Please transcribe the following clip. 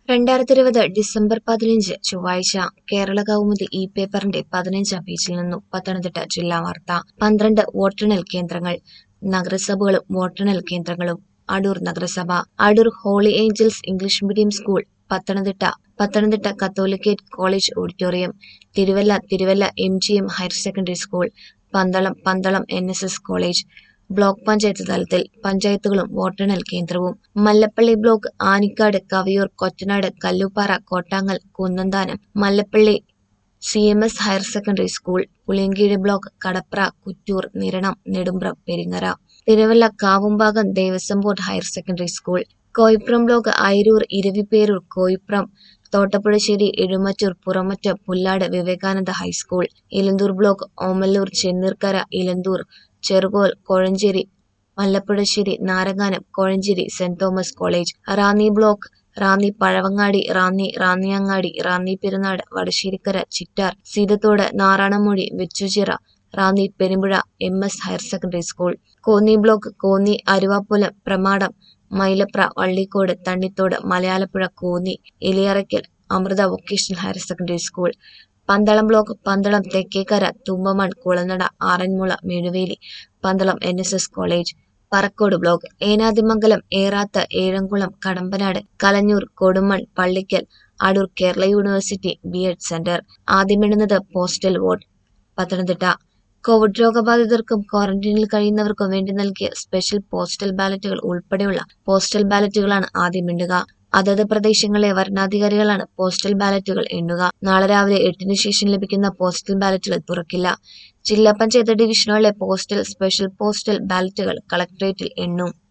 രണ്ടായിരത്തി ഇരുപത് ഡിസംബർ പതിനഞ്ച് ചൊവ്വാഴ്ച കേരള കൗമുദി ഇ പേപ്പറിന്റെ പതിനഞ്ചാം പേജിൽ നിന്നും പത്തനംതിട്ട ജില്ലാ വാർത്ത പന്ത്രണ്ട് വോട്ടെണ്ണൽ കേന്ദ്രങ്ങൾ നഗരസഭകളും വോട്ടെണ്ണൽ കേന്ദ്രങ്ങളും അടൂർ നഗരസഭ Adoor holy angels English medium school Pathanamthitta Pathanamthitta catholicate college auditorium Thiruvalla Thiruvalla M G M higher secondary school Pandalam Pandalam N S S college block panchayat തലത്തിൽ പഞ്ചായത്തുകളും വോട്ടെണ്ണൽ കേന്ദ്രവും Mallappally block Anicadu Kaviyoor Kottanad Kalluppara Kottangal Kunnanthanam Mallappally C M S higher secondary school Puliyankeezhu block Kadapra Kuttoor Niranam Nedumbram Peringara Thiruvalla Kavumbhagam Devaswom board higher secondary school Koipram block Ayiroor Eraviperoor Koipram Thottappuzhassery Ezhumattoor Puramattom Pullad Vivekananda high school Elanthoor block Omalloor Chenneerkara Elanthoor Cherukol Kozhencherry Mallappuzhassery Naranganam Kozhencherry saint Thomas college Ranni block Ranni Pazhavangadi Ranni Ranni Angadi Ranni Perunad Vadasserikkara Chittar Seethathodu Naranammoozhi Vechoochira Ranni Perumpuzha M S higher secondary school Konni block Konni Aruvappulam Pramadam Mylapra Vallicode Thannithodu Malayalapuzha Konni Elayirackal Amrita vocational higher secondary school Pandalam block Pandalam Thekkekara Thumpamon Kulanada Aranmula Mezhuveli Pandalam N S S college Parakode block Enadimangalam Erath Ezhamkulam Kadampanad Kalanjoor Kodumon Pallickal Adoor Kerala university B Ed centre ആദ്യമെണ്ണുന്നത് postal vote Pathanamthitta covid രോഗബാധിതർക്കും ക്വാറന്റീനിൽ കഴിയുന്നവർക്കും വേണ്ടി നൽകിയ special postal ബാലറ്റുകൾ ഉൾപ്പെടെയുള്ള postal ബാലറ്റുകളാണ് ആദ്യം എണ്ണുക അതത് പ്രദേശങ്ങളിലെ വരണാധികാരികളാണ് പോസ്റ്റൽ ബാലറ്റുകൾ എണ്ണുക നാളെ രാവിലെ എട്ടിന് ശേഷം ലഭിക്കുന്ന പോസ്റ്റൽ ബാലറ്റുകൾ തുറക്കില്ല ജില്ലാ പഞ്ചായത്ത് ഡിവിഷനുകളിലെ പോസ്റ്റൽ സ്പെഷ്യൽ പോസ്റ്റൽ ബാലറ്റുകൾ കളക്ടറേറ്റിൽ എണ്ണും